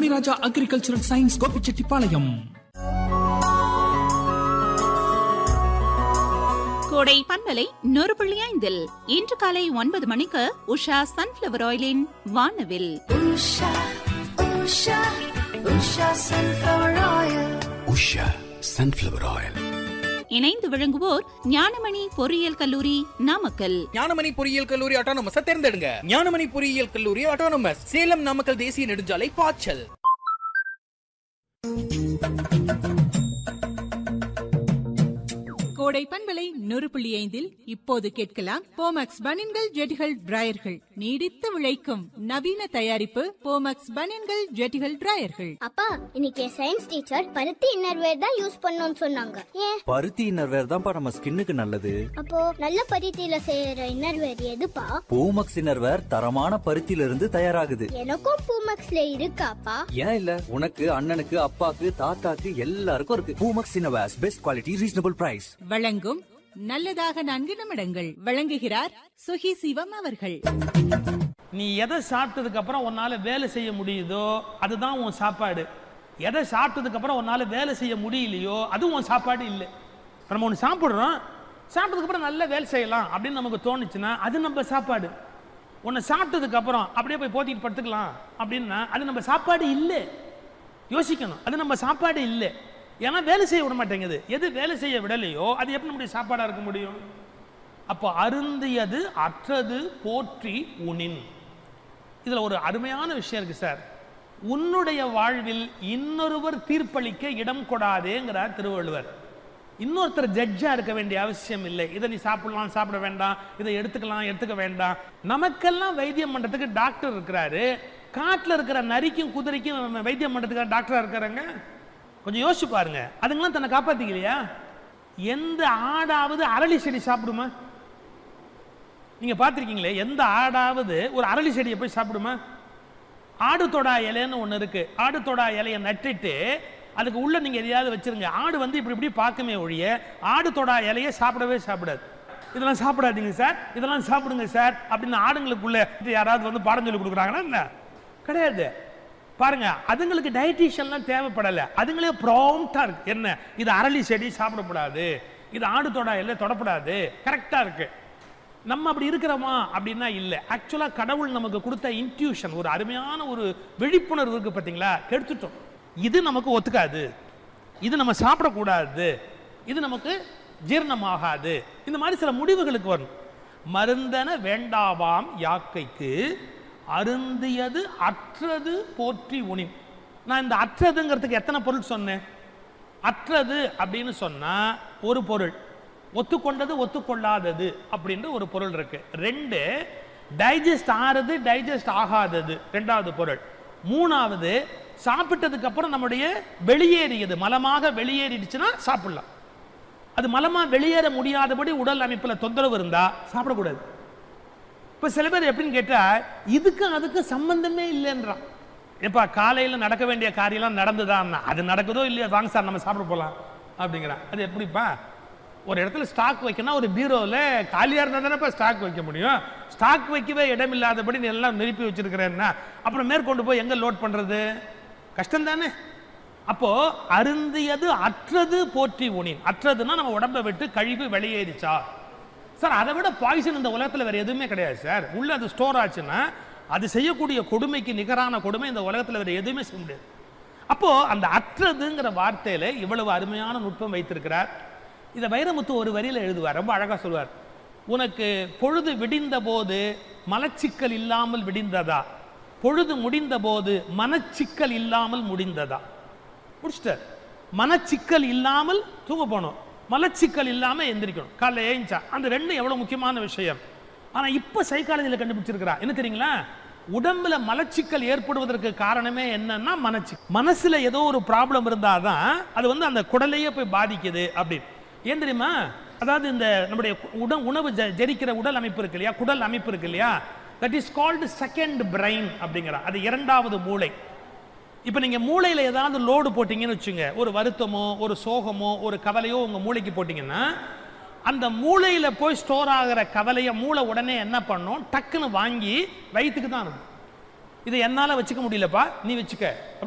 Muniraja agricultural science Gobichettipalayam கோடை பண்பலை நூறு புள்ளி ஐந்தில் இன்று காலை ஒன்பது மணிக்கு உஷா சன்ஃபிளவர் ஆயிலின் வானவில் Usha, Usha, Usha sunflower oil. Usha sunflower oil இணைந்து விளங்குவோர் ஞானமணி பொறியியல் கல்லூரி நாமக்கல் ஞானமணி பொறியியல் கல்லூரி ஆட்டோனமஸ் தேர்ந்தெடுங்க ஞானமணி பொறியியல் கல்லூரி ஆட்டோனமஸ் சேலம் நாமக்கல் தேசிய நெடுஞ்சாலை பாய்ச்சல் கோடை பண்பலை நூறு புள்ளி ஐந்தில் இப்போது கேட்கலாம் போமக்ஸ் பனின்கள் ஜெட்டிகள் டிராயர்கள் நீடித்து விளைக்கும் நவீன தயாரிப்பு போமக்ஸ் பனின்கள் ஜெட்டிகள் டிராயர்கள் அப்பா இன்னைக்கு சயின்ஸ் டீச்சர் பருத்தி இன்னர்வேர் தான் யூஸ் பண்ணணும்னு சொன்னாங்க ஏன் பருத்தி இன்னர்வேர் தான்ப்பா நம்ம ஸ்கின்னுக்கு நல்லது அப்போ நல்ல பருத்தியில செய்யற இன்னர்வேர் எதுப்பா பூமக்ஸ் இன்னர்வேர் தரமான பருத்தியில இருந்து தயாராகுது எனக்கும் பூமக்ஸ்ல இருக்காப்பா ஏன் இல்ல உனக்கு அண்ணனுக்கு அப்பாக்கு தாத்தாக்கு எல்லாருக்கும் இருக்கு Poomex innerwears best quality reasonable price வழங்கும் நல்லதாக நான்கு நிமிடங்கள் வழங்குகிறார் சுகி சிவம் அவர்கள் நீ எதை சாப்பிட்டதுக்கு அப்புறம் உன்னால வேலை செய்ய முடியுதோ அதுதான் உன் சாப்பாடு எதை சாப்பிட்டதுக்கு அப்புறம் உன்னால வேலை செய்ய முடியலையோ அது உன் சாப்பாடு இல்லை இப்ப நம்ம ஒன்று சாப்பிட்றோம் சாப்பிட்டதுக்கு அப்புறம் நல்லா வேலை செய்யலாம் அப்படின்னு நமக்கு தோணுச்சுன்னா அது நம்ம சாப்பாடு உன்னை சாப்பிட்டதுக்கு அப்புறம் அப்படியே போய் போத்திட்டு படுத்துக்கலாம் அப்படின்னா அது நம்ம சாப்பாடு இல்லை யோசிக்கணும் அது நம்ம சாப்பாடு இல்லை ஏன்னா வேலை செய்ய விட மாட்டேங்குது எது வேலை செய்ய விடலையோ அது எப்படி நம்முடைய சாப்பாடா இருக்க முடியும் அப்போ அருந்தியது அற்றது போற்றி உணின் இதுல ஒரு அருமையான விஷயம் இருக்கு சார் உன்னுடைய வாழ்வில் இன்னொருவர் தீர்ப்பளிக்க இடம் கொடாதேங்கிறார் திருவள்ளுவர் இன்னொருத்தர் ஜட்ஜா இருக்க வேண்டிய அவசியம் இல்லை இதை நீ சாப்பிடலாம் சாப்பிட வேண்டாம் இதை எடுத்துக்கலாம் எடுத்துக்க வேண்டாம் நமக்கெல்லாம் வைத்தியம் பண்றதுக்கு டாக்டர் இருக்கிறாரு காட்டுல இருக்கிற நரிக்கும் குதிரைக்கும் நம்ம வைத்தியம் பண்றதுக்கு டாக்டரா இருக்கிறாங்க கொஞ்சம் யோசிச்சு பாருங்க அதுங்களாம் தன்னை காப்பாத்திக்கலையா எந்த ஆடாவது அரளி செடி சாப்பிடுமா நீங்க பார்த்திருக்கீங்களே எந்த ஆடாவது ஒரு அரளி செடியை போய் சாப்பிடுமா ஆடு தொடா இலைன்னு ஒன்று இருக்கு ஆடு தொடா இலையை நட்டுட்டு அதுக்கு உள்ள நீங்க எதையாவது வச்சிருங்க ஆடு வந்து இப்படி இப்படி பார்க்குமே ஒழிய ஆடு தொடா இலையை சாப்பிடவே சாப்பிடாது இதெல்லாம் சாப்பிடாதீங்க சார் இதெல்லாம் சாப்பிடுங்க சார் அப்படின்னு ஆடுங்களுக்குள்ள யாராவது வந்து பாடம் சொல்லி கொடுக்குறாங்கன்னா என்ன கிடையாது பாருங்க அதுங்களுக்கு டயட்டீஷியன்லாம் தேவைப்படலை அதுங்களே ப்ராம்ப்டா இருக்கு என்ன இது அரளி செடி சாப்பிடக்கூடாது இது ஆடு தொடா இல்லை தொடப்படாது கரெக்டா இருக்கு நம்ம அப்படி இருக்கிறோமா அப்படின்னா இல்லை ஆக்சுவலாக கடவுள் நமக்கு கொடுத்த இன்ட்யூஷன் ஒரு அருமையான ஒரு விழிப்புணர்வு இருக்கு பார்த்தீங்களா கெடுத்துட்டோம் இது நமக்கு ஒத்துக்காது இது நம்ம சாப்பிடக்கூடாது இது நமக்கு ஜீரணமாகாது இந்த மாதிரி சில முடிவுகளுக்கு வரும் மருந்தன வேண்டாவாம் யாக்கைக்கு அருந்தியது அற்றது போற்றி உணின் நான் இந்த அற்றதுங்கிறதுக்கு எத்தனை பொருள் சொன்னேன் அற்றது அப்படின்னு சொன்னா ஒரு பொருள் ஒத்துக்கொண்டது ஒத்துக்கொள்ளாதது அப்படின்ற ஒரு பொருள் இருக்கு ரெண்டு டைஜஸ்ட் ஆறது டைஜஸ்ட் ஆகாதது ரெண்டாவது பொருள் மூணாவது சாப்பிட்டதுக்கு அப்புறம் நம்முடைய வெளியேறியது மலமாக வெளியேறிடுச்சுன்னா சாப்பிடலாம் அது மலமா வெளியேற முடியாதபடி உடல் அமைப்புல தொந்தரவு இருந்தா சாப்பிடக்கூடாது இப்ப சில பேர் எப்படின்னு கேட்டா இதுக்கு அதுக்கு சம்பந்தமே இல்லைன்றான் எப்பா காலையில நடக்க வேண்டிய காரியம்லாம் நடந்துதான் அது நடக்குதோ இல்லையோ வாங்க சார் நம்ம சாப்பிட போலாம் அப்படிங்கிறான் அது எப்படிப்பா ஒரு இடத்துல ஸ்டாக் வைக்கணும் ஒரு பீரோவில் காலியாக இருந்தால் தானேப்பா ஸ்டாக் வைக்க முடியும் ஸ்டாக் வைக்கவே இடம் இல்லாதபடி நீ எல்லாம் நிரப்பி வச்சிருக்கிறேன்னா அப்புறம் மேற்கொண்டு போய் எங்கே லோட் பண்ணுறது கஷ்டம் தானே அப்போ அருந்தியது அற்றது போற்றி உணின் அற்றதுன்னா நம்ம உடம்பை விட்டு கழிவு வெளியேறிச்சா சார் அதை விட பாய்சன் இந்த உலகத்தில் வேற எதுவுமே கிடையாது சார் உள்ள அது ஸ்டோர் ஆச்சுன்னா அது செய்யக்கூடிய கொடுமைக்கு நிகரான கொடுமை இந்த உலகத்தில் வேற எதுவுமே செய்ய முடியாது அப்போ அந்த அற்றதுங்கிற வார்த்தையில இவ்வளவு அருமையான நுட்பம் வைத்திருக்கிறார் இதை வைரமுத்து ஒரு வரியில எழுதுவார் ரொம்ப அழகா சொல்வார் உனக்கு பொழுது விடிந்த போது மலச்சிக்கல் இல்லாமல் விடிந்ததா பொழுது முடிந்த போது மனச்சிக்கல் இல்லாமல் முடிந்ததா முடிச்சிட்டார் மனச்சிக்கல் இல்லாமல் தூங்க போகணும் மலச்சிக்கல் இல்லாம எந்திரிக்கணும் காலைல ஏஞ்சா அந்த ரெண்டும் எவ்வளவு முக்கியமான விஷயம் ஆனா இப்ப சைக்காலஜில கண்டுபிடிச்சிருக்கிறா என்ன தெரியுங்களா உடம்புல மலச்சிக்கல் ஏற்படுவதற்கு காரணமே என்னன்னா மனச்சி மனசுல ஏதோ ஒரு ப்ராப்ளம் இருந்தாதான் அது வந்து அந்த குடலையே போய் பாதிக்குது அப்படின்னு ஏன் தெரியுமா அதாவது இந்த நம்முடைய உட உணவு ஜ- ஜெரிக்கிற உடல் அமைப்பு இருக்கு இல்லையா குடல் அமைப்பு இருக்கு இல்லையா that is called second brain அப்படிங்கிறா அது இரண்டாவது மூளை இப்போ நீங்கள் மூளையில் ஏதாவது லோடு போட்டிங்கன்னு வச்சுங்க ஒரு வருத்தமோ ஒரு சோகமோ ஒரு கவலையோ உங்கள் மூளைக்கு போட்டிங்கன்னா அந்த மூளையில் போய் ஸ்டோர் ஆகிற கவலையை மூளை உடனே என்ன பண்ணும் டக்குன்னு வாங்கி வயிற்றுக்கு தான் அனுப்பும் இதை என்னால் வச்சுக்க முடியலப்பா நீ வச்சுக்க